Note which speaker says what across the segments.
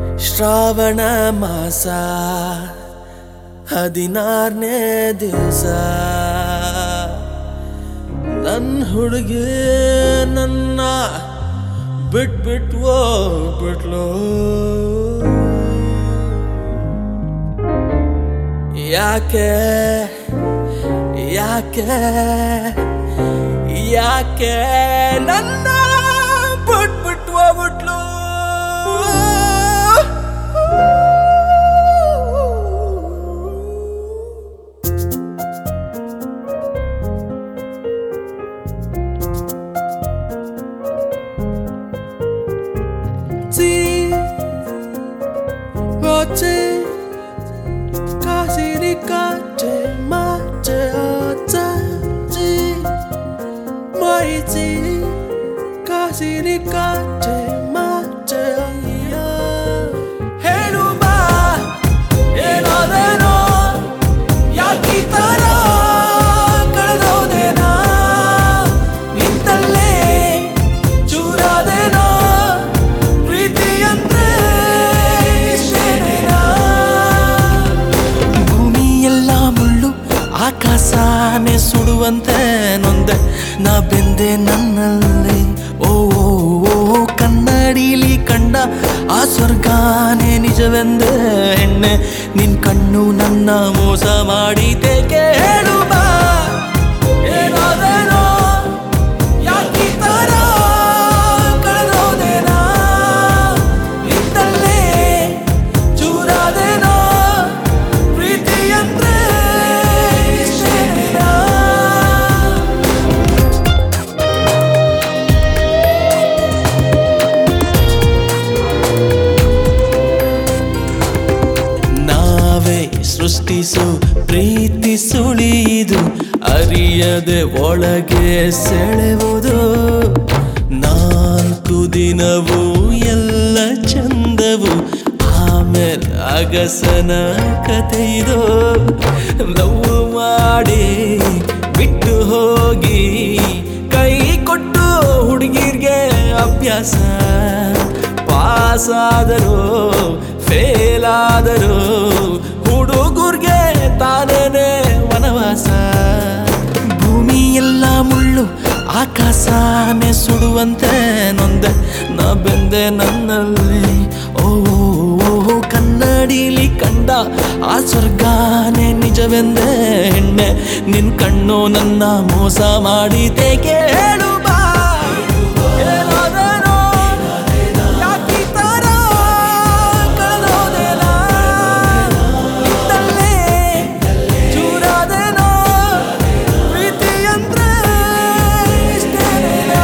Speaker 1: ಶ್ರಾವಣ ಮಾಸ ಹದಿನಾರನೇ ದಿವಸ ನನ್ನ ಹುಡುಗಿ ನನ್ನ ಬಿಟ್ಬಿಟ್ಟು ಹೋಗ್ಬಿಟ್ಲು ಯಾಕೆ ಯಾಕೆ ಯಾಕೆ ನನ್ನ ಬಿಟ್ಬಿಟ್ಟು ಹೋಗ್ಬಿಟ್ಲು Sí, noche, casi ni cache, mache, ata, sí, mai, sí, casi ni cache, mache, ya. ಹೇಳು ಬಾ ಏನೋದೇನೋ ಯಾಕೀ ತರ ಕಳೆದೋದೇನಾ ನಿಂತಲ್ಲೇ ಚೂರಾದೇನೋ ಪ್ರೀತಿ ಅಂದ್ರೆ ಇಷ್ಟೇನೇನಾ? ಭೂಮಿ ಎಲ್ಲ ಮುಳ್ಳು ಆಕಾಶನೇ ಸುಡುವಂತೆ ನೊಂದೆ ನಾ ಬೆಂದೆ ನನ್ನಲ್ಲಿ ಓ ಓ, ಓ, ಕನ್ನಡಿಲಿ ಕಂಡ ಆ ಸ್ವರ್ಗಾನೇ ನಿಜವೆಂದೆ ಹೆಣ್ಣೆ ನಿನ್ ಕಣ್ಣು ನನ್ನ ಮೋಸ ಮಾಡಿದ್ದೇಕೆ ಹೇಳು ಬಾ ಏನಾದೇನೋ ಯಾಕೀ ತರ ಕಳೆದೋದೇನಾ ನಿಂತಲ್ಲೇ ಚೂರಾದೇನೋ ಪ್ರೀತಿ ಅಂದ್ರೆ ಇಷ್ಟೇನೇನಾ? ನಾವೇ ಸೃಷ್ಟಿಸು ಪ್ರೀತಿ ಸುಳಿದು ಅರಿಯದೆ ಒಳಗೆ ಸೆಳೆವುದು ನಾಲ್ಕು ದಿನವೂ ಎಲ್ಲ ಚಂದವು ಆಮೇಲೆ ಅಗಸನ ಕಥೆಯಿದು ಲವ್ ಮಾಡಿ ಬಿಟ್ಟು ಹೋಗಿ ಕೈ ಕೊಟ್ಟು ಹುಡುಗಿರ್ಗೆ ಅಭ್ಯಾಸ ಪಾಸ್ ಆದರೂ ಫೇಲ್ ಆದರೂ ಹುಡುಗರ್ಗೆ ತಾನೇನೆ ವನವಾಸ ಭೂಮಿ ಎಲ್ಲ ಮುಳ್ಳು ಆಕಾಶನೇ ಸುಡುವಂತೆ ನೊಂದೆ ನಾ ಬೆಂದೆ ನನ್ನಲ್ಲಿ ಓ ಓ, ಓ, ಕನ್ನಡಿಲಿ ಕಂಡ ಆ ಸ್ವರ್ಗಾನೇ ನಿಜವೆಂದೆ ಹೆಣ್ಣೆ ನಿನ್ ಕಣ್ಣು ನನ್ನ ಮೋಸ ಮಾಡಿದ್ದೇಕೆ ಹೇಳು ಬಾ ಏನಾದೇನೋ ಯಾಕೀ ತರ ಕಳೆದೋದೇನಾ? ನಿಂತಲ್ಲೇ ಚೂರಾದೇನೋ ಪ್ರೀತಿ ಅಂದ್ರೆ ಇಷ್ಟೇನೇನಾ?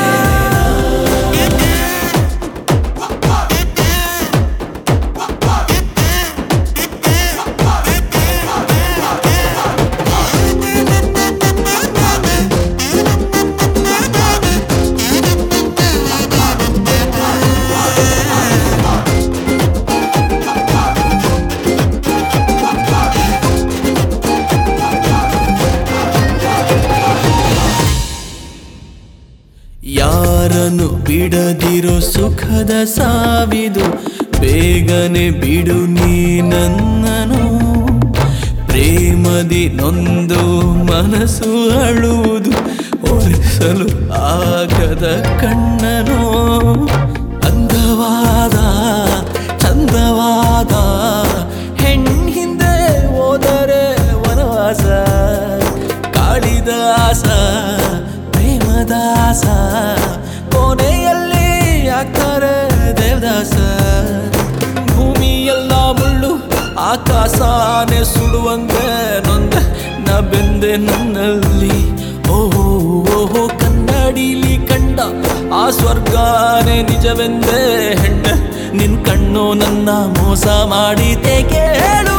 Speaker 1: ಯಾರನ್ನು ಬಿಡದಿರೋ ಸುಖದ ಸಾವಿದು ಬೇಗನೆ ಬಿಡು ನೀ ನನ್ನನು ಪ್ರೇಮದಿ ನೊಂದು ಮನಸ್ಸು ಅಳುವುದು ಒರೆಸಲು ಆಗದ ಕಣ್ಣನು ಅಂದವಾದ ಚಂದವಾದ ಹೆಣ್ ಹಿಂದೆ ಹೋದರೆ ವನವಾಸ ಕಾಳಿದಾಸ ಪ್ರೇಮದಾಸ ಕೊನೆಯಲ್ಲಿ ಆಗ್ತಾರೆ ದೇವದಾಸ ಭೂಮಿ ಎಲ್ಲ ಮುಳ್ಳು ಆಕಾಶನೇ ಸುಡುವಂತೆ ನೊಂದೆ ನಾ ಬೆಂದೆ ನನ್ನಲ್ಲಿ ಓಹೋ ಓಹೋ ಕನ್ನಡಿಲಿ ಕಂಡ ಆ ಸ್ವರ್ಗಾನೇ ನಿಜವೆಂದೇ ಹೆಣ್ಣೆ ನಿನ್ ಕಣ್ಣು ನನ್ನ ಮೋಸ ಮಾಡಿದ್ದೇಕೆ ಹೇಳು